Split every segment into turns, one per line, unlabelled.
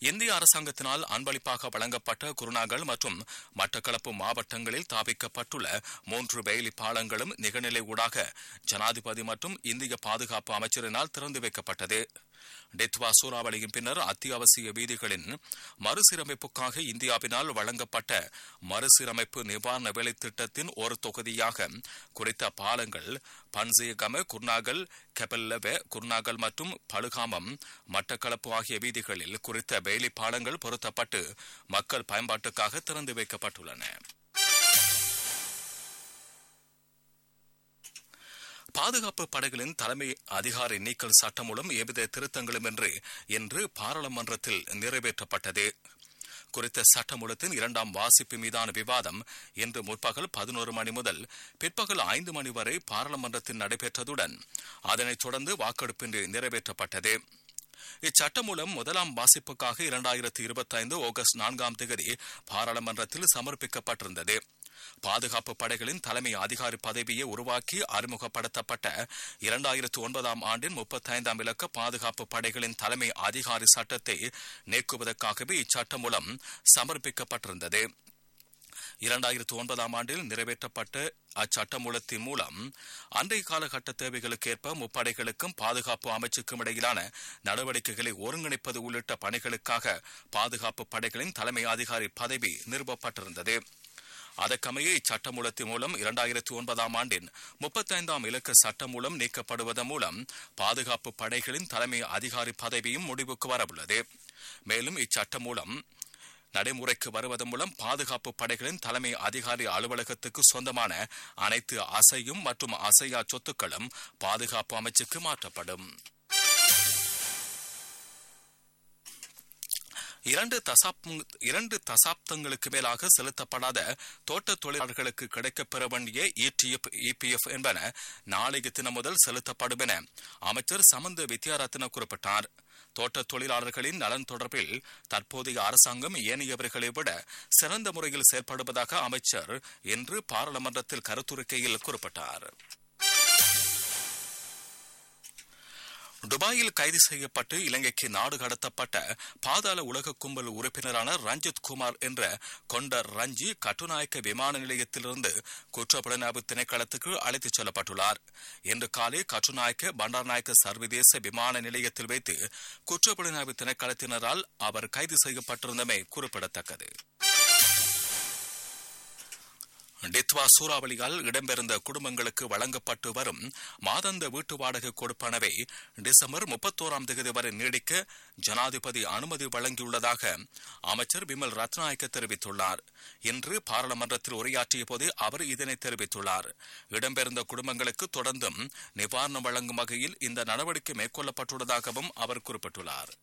இந்திய அரசாங்கத்தினால் அன்பளிப்பாக வழங்கப்பட்ட குருநாகல் மற்றும் மட்டக்களப்பு மாவட்டங்களில் தாபிக்கப்பட்டுள்ள மூன்று வேலி பாலங்களும் நிகழ்நிலை ஊடாக ஜனாதிபதி மற்றும் இந்திய பாதுகாப்பு அமைச்சரினால் திறந்து வைக்கப்பட்டது டெத்வா சூறாவளியின் பின்னர் அத்தியாவசிய வீதிகளின் மறுசீரமைப்புக்காக இந்தியாவினால் வழங்கப்பட்ட மறுசீரமைப்பு நிவாரண வேலை திட்டத்தின் ஒரு தொகுதியாக குறித்த பாலங்கள் பன்சியகம குர்நாகல் கெபல்லவ குர்நாகல் மற்றும் பழுகாமம் மட்டக்களப்பு ஆகிய வீதிகளில் குறித்த வேலி பாலங்கள் பொருத்தப்பட்டு மக்கள் பயன்பாட்டுக்காக திறந்து வைக்கப்பட்டுள்ளன பாதுகாப்பு படைகளின் தலைமை அதிகாரி நீக்கல் சட்டம் மூலம் எவ்வித திருத்தங்களுமின்றி இன்று பாராளுமன்றத்தில் நிறைவேற்றப்பட்டது குறித்த சட்டமூலத்தின் இரண்டாம் வாசிப்பு மீதான விவாதம் இன்று முற்பகல் பதினோரு மணி முதல் பிற்பகல் ஐந்து மணி வரை பாராளுமன்றத்தில் நடைபெற்றதுடன் அதனைத் தொடர்ந்து வாக்கெடுப்பின்றி நிறைவேற்றப்பட்டது இச்சட்டம் மூலம் முதலாம் வாசிப்புக்காக இரண்டாயிரத்தி இருபத்தி ஐந்து ஆகஸ்ட் நான்காம் தேதி பாராளுமன்றத்தில் சமர்ப்பிக்கப்பட்டிருந்தது பாதுகாப்பு படைகளின் தலைமை அதிகாரி பதவியை உருவாக்கி அறிமுகப்படுத்தப்பட்ட இரண்டாயிரத்து ஒன்பதாம் ஆண்டின் முப்பத்தைந்தாம் இலக்க பாதுகாப்பு படைகளின் தலைமை அதிகாரி சட்டத்தை நீக்குவதற்காகவே இச்சட்டம் மூலம் சமர்ப்பிக்கப்பட்டிருந்தது இரண்டாயிரத்து ஒன்பதாம் ஆண்டில் நிறைவேற்றப்பட்ட அச்சட்டமூலத்தின் மூலம் அன்றைய காலகட்ட தேவைகளுக்கு ஏற்ப முப்படைகளுக்கும் பாதுகாப்பு அமைச்சுக்கும் இடையிலான நடவடிக்கைகளை ஒருங்கிணைப்பது உள்ளிட்ட பணிகளுக்காக பாதுகாப்பு படைகளின் தலைமை அதிகாரி பதவி நிறுவப்பட்டிருந்தது அதற்கமைய இச்சட்டமூலத்தின் மூலம் இரண்டாயிரத்தி ஒன்பதாம் ஆண்டின் முப்பத்தைந்தாம் இலக்க சட்டம் மூலம் நீக்கப்படுவதன் மூலம் பாதுகாப்பு படைகளின் தலைமை அதிகாரி பதவியும் முடிவுக்கு வரவுள்ளது மேலும் இச்சட்டம் மூலம் நடைமுறைக்கு வருவதன் மூலம் பாதுகாப்பு படைகளின் தலைமை அதிகாரி அலுவலகத்துக்கு சொந்தமான அனைத்து அசையும் மற்றும் அசையா சொத்துக்களும் பாதுகாப்பு அமைச்சுக்கு மாற்றப்படும் இரண்டு தசாப்த இரண்டு தசாப்தங்களுக்கு மேலாக செலுத்தப்படாத தோட்ட தொழிலாளர்களுக்கு கிடைக்கப்பெற வேண்டிய இடிஎஃப் இபிஎஃப் என்பன நாளைய தினம் முதல் செலுத்தப்படும் என அமைச்சர் சமந்த வித்யாரத்ன குறிப்பிட்டார் தோட்ட தொழிலாளர்களின் நலன் தொடர்பில் தற்போதைய அரசாங்கம் ஏனையவர்களை விட சிறந்த முறையில் செயல்படுவதாக அமைச்சர் இன்று பாராளுமன்றத்தில் கருத்துரைக்கையில் குறிப்பிட்டார் துபாயில் கைது செய்யப்பட்டு இலங்கைக்கு நாடு கடத்தப்பட்ட பாதாள உலக கும்பல் உறுப்பினரான ரஞ்சித் குமார் என்ற கொண்ட ரஞ்சி கட்டுநாயக்க விமான நிலையத்திலிருந்து குற்றப்புலனாய்வு திணைக்களத்துக்கு அழைத்துச் செல்லப்பட்டுள்ளார் இன்று காலை கட்டுநாயக்க பண்டார்நாயக்க சர்வதேச விமான நிலையத்தில் வைத்து குற்றப்புலனாய்வு திணைக்களத்தினரால் அவர் கைது செய்யப்பட்டிருந்தமை குறிப்பிடத்தக்கது டித்வா சூறாவளியால் இடம்பெயர்ந்த குடும்பங்களுக்கு வழங்கப்பட்டு வரும் மாதாந்த வீட்டு வாடகை கொடுப்பனவை டிசம்பர் முப்பத்தோராம் தேதி வரை நீடிக்க ஜனாதிபதி அனுமதி வழங்கியுள்ளதாக அமைச்சர் பிமல் ரத்நாயக்க தெரிவித்துள்ளார் இன்று பாராளுமன்றத்தில் உரையாற்றிய போது அவர் இதனை தெரிவித்துள்ளார் இடம்பெயர்ந்த குடும்பங்களுக்கு தொடர்ந்தும் நிவாரணம் வழங்கும் வகையில் இந்த நடவடிக்கை மேற்கொள்ளப்பட்டுள்ளதாகவும் அவர் குறிப்பிட்டுள்ளார்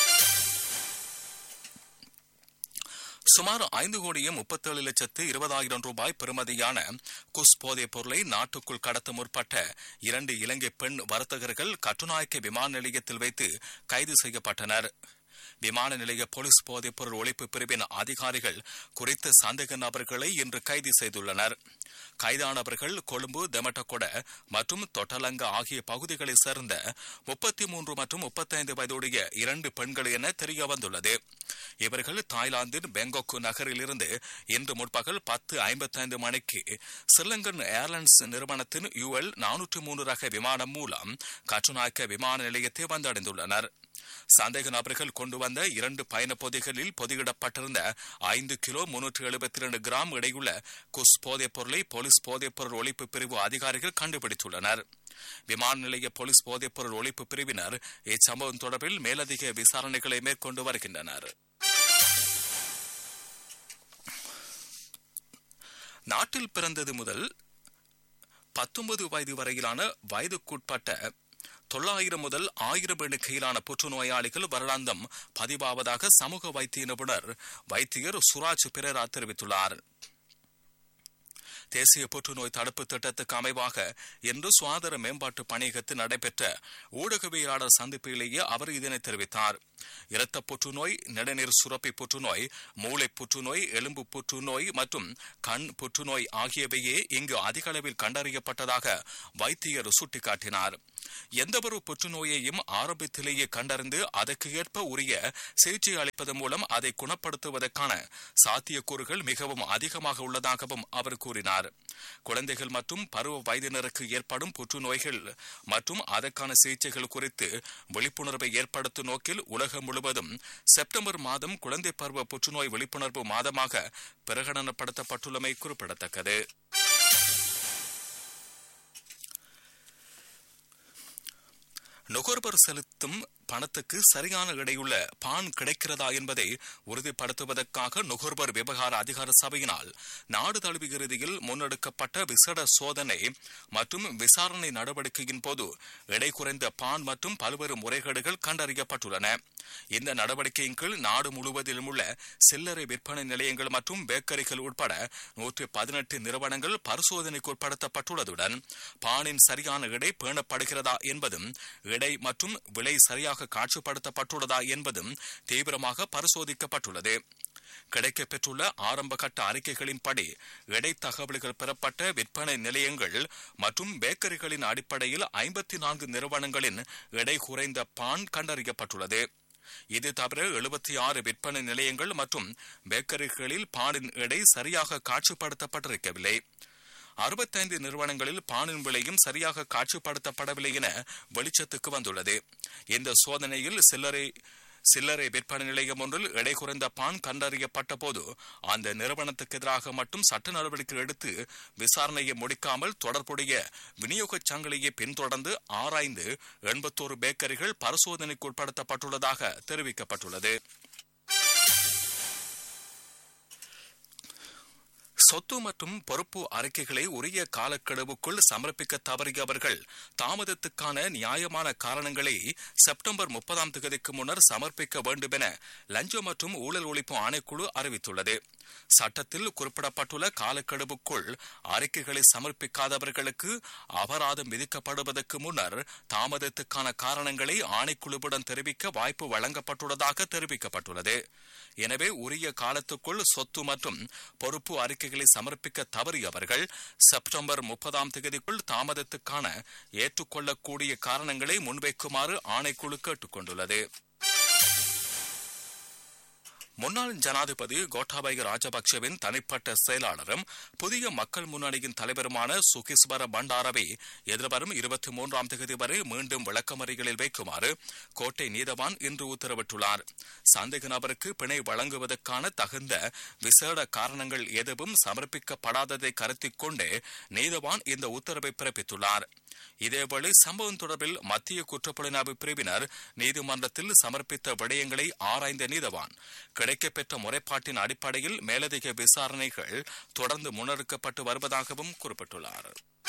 சுமார் ஐந்து கோடியே முப்பத்தேழு லட்சத்து இருபதாயிரம் ரூபாய் பெறுமதியான குஸ் போதைப் பொருளை நாட்டுக்குள் கடத்த முற்பட்ட இரண்டு இலங்கை பெண் வர்த்தகர்கள் கட்டுநாயக்க விமான நிலையத்தில் வைத்து கைது செய்யப்பட்டனர் விமான நிலைய போலீஸ் போதைப் பொருள் ஒழிப்பு பிரிவின் அதிகாரிகள் குறித்த சந்தேக நபர்களை இன்று கைது செய்துள்ளனர் கைதானவர்கள் கொழும்பு தெமட்டகொட மற்றும் தொட்டலங்க ஆகிய பகுதிகளைச் சேர்ந்த முப்பத்தி மூன்று மற்றும் முப்பத்தைந்து வயதுடைய இரண்டு பெண்கள் என தெரிய வந்துள்ளது இவர்கள் தாய்லாந்தின் பெங்கோக் நகரில் இருந்து இன்று முற்பகல் பத்து ஐம்பத்தைந்து மணிக்கு ஸ்ரீலங்கன் ஏர்லைன்ஸ் நிறுவனத்தின் யுஎல் நானூற்று மூன்று ரக விமானம் மூலம் கட்டுநாயக்க விமான நிலையத்தை வந்தடைந்துள்ளனர் சந்தேக நபர்கள் கொண்டு வந்த இரண்டு பயண பொதிகளில் பொதியிடப்பட்டிருந்த ஐந்து கிலோ முன்னூற்று எழுபத்தி இரண்டு கிராம் இடையுள்ள குஸ் போதைப் பொருளை போலீஸ் போதைப் பொருள் ஒழிப்பு பிரிவு அதிகாரிகள் கண்டுபிடித்துள்ளனர் விமான நிலைய போலீஸ் போதைப் பொருள் ஒழிப்பு பிரிவினர் இச்சம்பவம் தொடர்பில் மேலதிக விசாரணைகளை மேற்கொண்டு வருகின்றனர் நாட்டில் பிறந்தது முதல் பத்தொன்பது வயது வரையிலான வயதுக்குட்பட்ட தொள்ளாயிரம் முதல் ஆயிரம் எண்ணிக்கையிலான புற்றுநோயாளிகள் வருடாந்தம் பதிவாவதாக சமூக வைத்திய நிபுணர் வைத்தியர் சுராஜ் பெரேரா தெரிவித்துள்ளார் தேசிய புற்றுநோய் தடுப்பு திட்டத்துக்கு அமைவாக இன்று சுகாதார மேம்பாட்டு பணியகத்தில் நடைபெற்ற ஊடகவியலாளர் சந்திப்பிலேயே அவர் இதனை தெரிவித்தார் இரத்த புற்றுநோய் நெடுநீர் சுரப்பி புற்றுநோய் மூளை புற்றுநோய் எலும்பு புற்றுநோய் மற்றும் கண் புற்றுநோய் ஆகியவையே இங்கு அதிக அளவில் கண்டறியப்பட்டதாக வைத்தியர் சுட்டிக்காட்டினார் எந்தவொரு புற்றுநோயையும் ஆரம்பத்திலேயே கண்டறிந்து அதற்கு ஏற்ப உரிய சிகிச்சை அளிப்பதன் மூலம் அதை குணப்படுத்துவதற்கான சாத்தியக்கூறுகள் மிகவும் அதிகமாக உள்ளதாகவும் அவர் கூறினார் குழந்தைகள் மற்றும் பருவ வயதினருக்கு ஏற்படும் புற்றுநோய்கள் மற்றும் அதற்கான சிகிச்சைகள் குறித்து விழிப்புணர்வை ஏற்படுத்தும் நோக்கில் உலகம் முழுவதும் செப்டம்பர் மாதம் குழந்தை பருவ புற்றுநோய் விழிப்புணர்வு மாதமாக பிரகடனப்படுத்தப்பட்டுள்ளமை குறிப்பிடத்தக்கது நுகர்வோர் செலுத்தும் பணத்துக்கு சரியான இடையுள்ள பான் கிடைக்கிறதா என்பதை உறுதிப்படுத்துவதற்காக நுகர்வோர் விவகார அதிகார சபையினால் நாடு தழுவிய இறுதியில் முன்னெடுக்கப்பட்ட விசேட சோதனை மற்றும் விசாரணை நடவடிக்கையின் போது எடை குறைந்த பான் மற்றும் பல்வேறு முறைகேடுகள் கண்டறியப்பட்டுள்ளன இந்த நடவடிக்கையின் கீழ் நாடு முழுவதிலும் உள்ள சில்லறை விற்பனை நிலையங்கள் மற்றும் பேக்கரிகள் உட்பட நூற்றி பதினெட்டு நிறுவனங்கள் பரிசோதனைக்கு உட்படுத்தப்பட்டுள்ளதுடன் பானின் சரியான எடை பேணப்படுகிறதா என்பதும் எடை மற்றும் விலை சரியாக காட்சிப்படுத்தப்பட்டுள்ளதா என்பதும் தீவிரமாக பரிசோதிக்கப்பட்டுள்ளது கிடைக்கப்பெற்றுள்ள ஆரம்ப கட்ட அறிக்கைகளின்படி எடை தகவல்கள் பெறப்பட்ட விற்பனை நிலையங்கள் மற்றும் பேக்கரிகளின் அடிப்படையில் ஐம்பத்தி நான்கு நிறுவனங்களின் எடை குறைந்த பான் கண்டறியப்பட்டுள்ளது இது தவிர எழுபத்தி ஆறு விற்பனை நிலையங்கள் மற்றும் பேக்கரிகளில் பானின் எடை சரியாக காட்சிப்படுத்தப்பட்டிருக்கவில்லை அறுபத்தைந்து நிறுவனங்களில் பானின் விலையும் சரியாக காட்சிப்படுத்தப்படவில்லை என வெளிச்சத்துக்கு வந்துள்ளது இந்த சோதனையில் சில்லறை சில்லறை விற்பனை நிலையம் ஒன்றில் எடை குறைந்த பான் கண்டறியப்பட்ட போது அந்த நிறுவனத்துக்கு எதிராக மட்டும் சட்ட நடவடிக்கை எடுத்து விசாரணையை முடிக்காமல் தொடர்புடைய விநியோக சங்கிலியை பின்தொடர்ந்து ஆராய்ந்து எண்பத்தோரு பேக்கரிகள் பரிசோதனைக்கு உட்படுத்தப்பட்டுள்ளதாக தெரிவிக்கப்பட்டுள்ளது சொத்து மற்றும் பொறுப்பு அறிக்கைகளை உரிய காலக்கெடுவுக்குள் சமர்ப்பிக்க தவறியவர்கள் தாமதத்துக்கான நியாயமான காரணங்களை செப்டம்பர் முப்பதாம் தேதிக்கு முன்னர் சமர்ப்பிக்க வேண்டும் என லஞ்சம் மற்றும் ஊழல் ஒழிப்பு ஆணைக்குழு அறிவித்துள்ளது சட்டத்தில் குறிப்பிடப்பட்டுள்ள காலக்கெடுவுக்குள் அறிக்கைகளை சமர்ப்பிக்காதவர்களுக்கு அபராதம் விதிக்கப்படுவதற்கு முன்னர் தாமதத்துக்கான காரணங்களை ஆணைக்குழுவுடன் தெரிவிக்க வாய்ப்பு வழங்கப்பட்டுள்ளதாக தெரிவிக்கப்பட்டுள்ளது எனவே உரிய காலத்துக்குள் சொத்து மற்றும் பொறுப்பு அறிக்கைகளை சமர்ப்பிக்க தவறியவர்கள் செப்டம்பர் முப்பதாம் தேதிக்குள் தாமதத்துக்கான ஏற்றுக்கொள்ளக்கூடிய காரணங்களை முன்வைக்குமாறு ஆணைக்குழு கேட்டுக் கொண்டுள்ளது முன்னாள் ஜனாதிபதி கோட்டாபய ராஜபக்சவின் தனிப்பட்ட செயலாளரும் புதிய மக்கள் முன்னணியின் தலைவருமான சுகிஸ்வர பண்டாரவை எதிர்வரும் இருபத்தி மூன்றாம் தேதி வரை மீண்டும் விளக்கமறிகளில் வைக்குமாறு கோட்டை நீதவான் இன்று உத்தரவிட்டுள்ளார் சந்தேக நபருக்கு பிணை வழங்குவதற்கான தகுந்த விசேட காரணங்கள் எதுவும் சமர்ப்பிக்கப்படாததை கருத்தில் கொண்டு நீதவான் இந்த உத்தரவை பிறப்பித்துள்ளார் இதேவேளை சம்பவம் தொடர்பில் மத்திய குற்றப்புலனாய்வு பிரிவினர் நீதிமன்றத்தில் சமர்ப்பித்த விடயங்களை ஆராய்ந்த நீதவான் கிடைக்கப்பெற்ற முறைப்பாட்டின் அடிப்படையில் மேலதிக விசாரணைகள் தொடர்ந்து முன்னெடுக்கப்பட்டு வருவதாகவும் குறிப்பிட்டுள்ளார்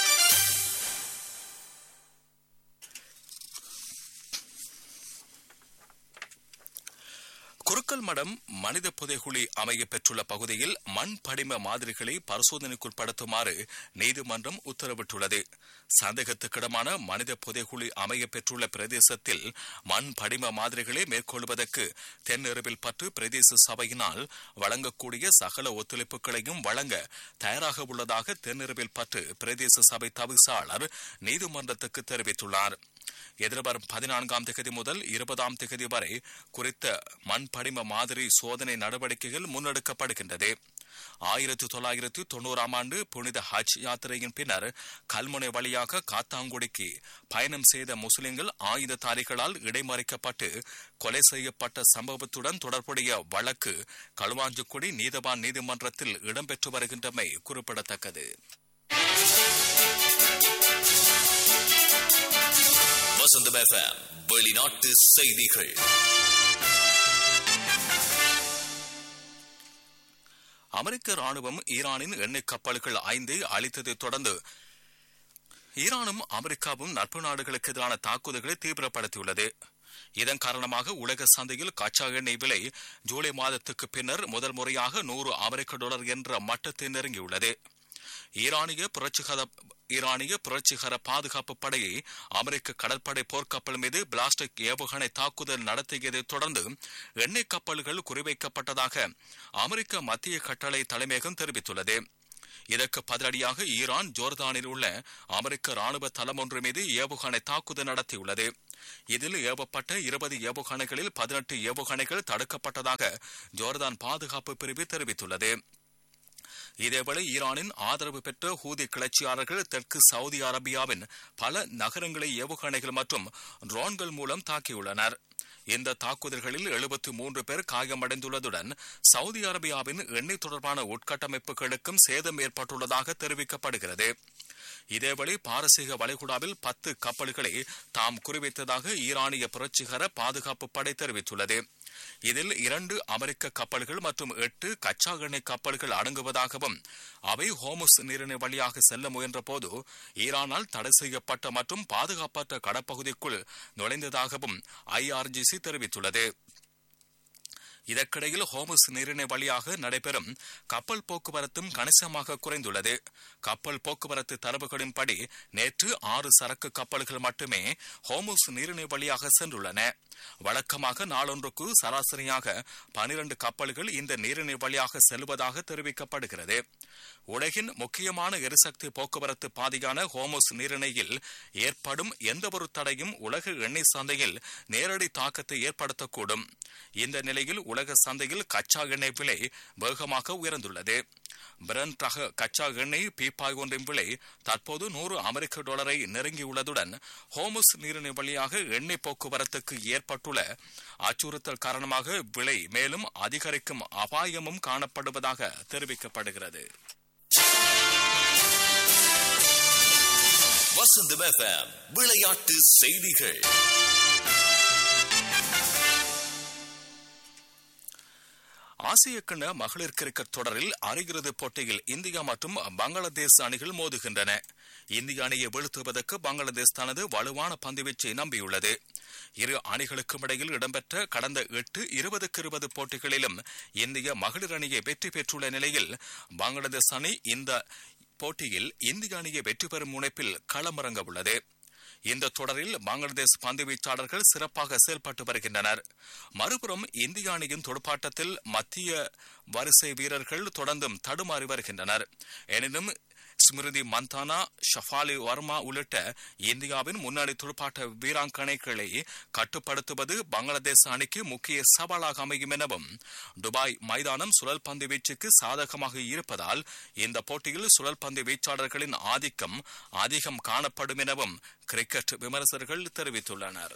குறுக்கல் மடம் மனித புதைகுழி அமைய பெற்றுள்ள பகுதியில் மண் படிம மாதிரிகளை பரிசோதனைக்குட்படுத்துமாறு நீதிமன்றம் உத்தரவிட்டுள்ளது சந்தேகத்துக்கிடமான மனித புதைகுழி அமைய பெற்றுள்ள பிரதேசத்தில் மண் படிம மாதிரிகளை மேற்கொள்வதற்கு தென்னிரவில் பற்று பிரதேச சபையினால் வழங்கக்கூடிய சகல ஒத்துழைப்புகளையும் வழங்க தயாராக உள்ளதாக தென்னிரவில் பற்று பிரதேச சபை தவிசாளர் நீதிமன்றத்துக்கு தெரிவித்துள்ளார் எதிர்வரும் பதினான்காம் திகதி முதல் இருபதாம் திகதி வரை குறித்த மண் படிம மாதிரி சோதனை நடவடிக்கைகள் முன்னெடுக்கப்படுகின்றது ஆயிரத்தி தொள்ளாயிரத்தி தொண்ணூறாம் ஆண்டு புனித ஹஜ் யாத்திரையின் பின்னர் கல்முனை வழியாக காத்தாங்குடிக்கு பயணம் செய்த முஸ்லிம்கள் ஆயுததாரிகளால் இடைமறிக்கப்பட்டு கொலை செய்யப்பட்ட சம்பவத்துடன் தொடர்புடைய வழக்கு களுவாஞ்சிக்குடி நீதவான் நீதிமன்றத்தில் இடம்பெற்று வருகின்றமை குறிப்பிடத்தக்கது
வசந்தம் எஃப்எம் வெளிநாட்டு செய்திகள்
அமெரிக்க ராணுவம் ஈரானின் எண்ணெய் கப்பல்கள் ஐந்தை அழித்ததை தொடர்ந்து ஈரானும் அமெரிக்காவும் நட்பு நாடுகளுக்கு எதிரான தாக்குதல்களை தீவிரப்படுத்தியுள்ளது இதன் காரணமாக உலக சந்தையில் கச்சா எண்ணெய் விலை ஜூலை மாதத்துக்கு பின்னர் முதல் முறையாக நூறு அமெரிக்க டாலர் என்ற மட்டத்தை நெருங்கியுள்ளது ஈரானிய புரட்சிகர ஈரானிய புரட்சிகர பாதுகாப்பு படையை அமெரிக்க கடற்படை போர்க்கப்பல் மீது பிளாஸ்டிக் ஏவுகணை தாக்குதல் நடத்தியதைத் தொடர்ந்து எண்ணெய் கப்பல்கள் குறிவைக்கப்பட்டதாக அமெரிக்க மத்திய கட்டளை தலைமையகம் தெரிவித்துள்ளது இதற்கு பதிலடியாக ஈரான் ஜோர்தானில் உள்ள அமெரிக்க ராணுவ தளம் ஒன்று மீது ஏவுகணை தாக்குதல் நடத்தியுள்ளது இதில் ஏவப்பட்ட இருபது ஏவுகணைகளில் பதினெட்டு ஏவுகணைகள் தடுக்கப்பட்டதாக ஜோர்தான் பாதுகாப்பு பிரிவு தெரிவித்துள்ளது இதேவேளை ஈரானின் ஆதரவு பெற்ற ஹூதி கிளர்ச்சியாளர்கள் தெற்கு சவுதி அரேபியாவின் பல நகரங்களை ஏவுகணைகள் மற்றும் ட்ரோன்கள் மூலம் தாக்கியுள்ளனர் இந்த தாக்குதல்களில் எழுபத்தி மூன்று பேர் காயமடைந்துள்ளதுடன் சவுதி அரேபியாவின் எண்ணெய் தொடர்பான உட்கட்டமைப்புகளுக்கும் சேதம் ஏற்பட்டுள்ளதாக தெரிவிக்கப்படுகிறது இதேவேளை பாரசீக வளைகுடாவில் பத்து கப்பல்களை தாம் குறிவைத்ததாக ஈரானிய புரட்சிகர பாதுகாப்பு படை தெரிவித்துள்ளது இதில் இரண்டு அமெரிக்க கப்பல்கள் மற்றும் எட்டு கச்சா எண்ணெய் கப்பல்கள் அடங்குவதாகவும் அவை ஹோமுஸ் நீரிணை வழியாக செல்ல முயன்றபோது ஈரானால் தடை செய்யப்பட்ட மற்றும் பாதுகாப்பற்ற கடற்பகுதிக்குள் நுழைந்ததாகவும் ஐஆர்ஜிசி தெரிவித்துள்ளது இதற்கிடையில் ஹோமஸ் நீரிணை வழியாக நடைபெறும் கப்பல் போக்குவரத்தும் கணிசமாக குறைந்துள்ளது கப்பல் போக்குவரத்து தரவுகளின்படி நேற்று ஆறு சரக்கு கப்பல்கள் மட்டுமே ஹோமஸ் நீரிணை வழியாக சென்றுள்ளன வழக்கமாக நாளொன்றுக்கு சராசரியாக பனிரண்டு கப்பல்கள் இந்த நீரிணை வழியாக செல்வதாக தெரிவிக்கப்படுகிறது உலகின் முக்கியமான எரிசக்தி போக்குவரத்து பாதையான ஹோமோஸ் நீரிணையில் ஏற்படும் எந்தவொரு தடையும் உலக எண்ணெய் சந்தையில் நேரடி தாக்கத்தை ஏற்படுத்தக்கூடும் இந்த நிலையில் உலக சந்தையில் கச்சா எண்ணெய் விலை வேகமாக உயர்ந்துள்ளது பிரண்ட் ரக கச்சா எண்ணெய் பீப்பாய் ஒன்றின் விலை தற்போது நூறு அமெரிக்க டாலரை நெருங்கியுள்ளதுடன் ஹோமஸ் நீரிணை வழியாக எண்ணெய் போக்குவரத்துக்கு ஏற்பட்டுள்ள அச்சுறுத்தல் காரணமாக விலை மேலும் அதிகரிக்கும் அபாயமும் காணப்படுவதாக தெரிவிக்கப்படுகிறது
வசந்தம் எஃப்எம் விளையாட்டு செய்திகள்
ஆசிய கிண்ண மகளிர் கிரிக்கெட் தொடரில் அரையிறுதிப் போட்டியில் இந்தியா மற்றும் பங்களாதேஷ் அணிகள் மோதுகின்றன இந்திய அணியை வீழ்த்துவதற்கு பங்களாதேஷ் தனது வலுவான பந்துவீச்சை நம்பியுள்ளது இரு அணிகளுக்கும் இடையில் இடம்பெற்ற கடந்த எட்டு இருபதுக்கு இருபது போட்டிகளிலும் இந்திய மகளிர் அணியை வெற்றி பெற்றுள்ள நிலையில் பங்களாதேஷ் அணி இந்த போட்டியில் இந்திய அணியை வெற்றி பெறும் முனைப்பில் களமிறங்க உள்ளது இந்த தொடரில் பங்களாதேஷ் பந்து வீச்சாளர்கள் சிறப்பாக செயல்பட்டு வருகின்றனர் மறுபுறம் இந்திய அணியின் துடுப்பாட்டத்தில் மத்திய வரிசை வீரர்கள் தொடர்ந்தும் தடுமாறி வருகின்றனர் எனினும் ஸ்மிருதி மந்தானா ஷஃபாலி வர்மா உள்ளிட்ட இந்தியாவின் முன்னணி துடுப்பாட்ட வீராங்கனைகளை கட்டுப்படுத்துவது பங்களாதேஷ் அணிக்கு முக்கிய சவாலாக அமையும் எனவும் துபாய் மைதானம் சுழல் பந்து வீச்சுக்கு சாதகமாக இருப்பதால் இந்த போட்டியில் சுழல் பந்து வீச்சாளர்களின் ஆதிக்கம் அதிகம் காணப்படும் எனவும் கிரிக்கெட் விமர்சகர்கள் தெரிவித்துள்ளனர்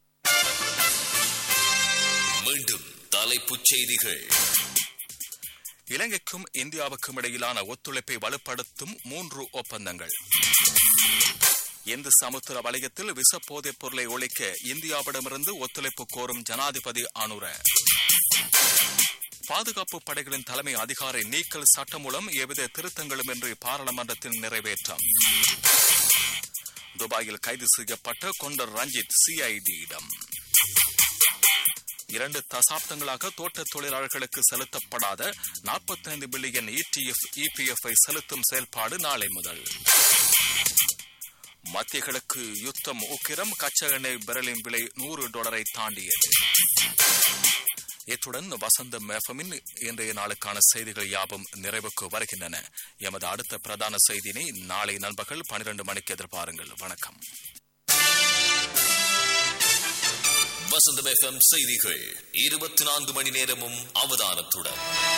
மீண்டும் தலைப்புச் செய்திகள்
இலங்கைக்கும் இந்தியாவுக்கும் இடையிலான ஒத்துழைப்பை வலுப்படுத்தும் மூன்று ஒப்பந்தங்கள் இந்து சமுத்திர வலயத்தில் விஷ போதைப் பொருளை ஒழிக்க இந்தியாவிடமிருந்து ஒத்துழைப்பு கோரும் ஜனாதிபதி அனுர பாதுகாப்பு படைகளின் தலைமை அதிகாரி நீக்கல் சட்டம் மூலம் எவ்வித திருத்தங்களும் இன்றி பாராளுமன்றத்தில் நிறைவேற்றம் துபாயில் கைது செய்யப்பட்ட கொண்டர் ரஞ்சித் சிஐடியிடம் இரண்டு தசாப்தங்களாக தோட்ட தொழிலாளர்களுக்கு செலுத்தப்படாத நாற்பத்தைந்து பில்லியன் இடிஎஃப் இபிஎஃப் ஐ செலுத்தும் செயல்பாடு நாளை முதல் மத்திய கிழக்கு யுத்தம் உக்கிரம் கச்சா எண்ணெய் பெரலின் விலை நூறு டாலரை தாண்டியது இத்துடன் வசந்தம் எஃப்எம்மின் இன்றைய நாளுக்கான செய்திகள் யாவும் நிறைவுக்கு வருகின்றன எமது அடுத்த பிரதான செய்தினை நாளை நண்பகல் பனிரெண்டு மணிக்கு எதிர்பாருங்கள் வணக்கம்
வசந்தம் எஃப்எம் செய்திகள் இருபத்தி நான்கு மணி நேரமும் அவதானத்துடன்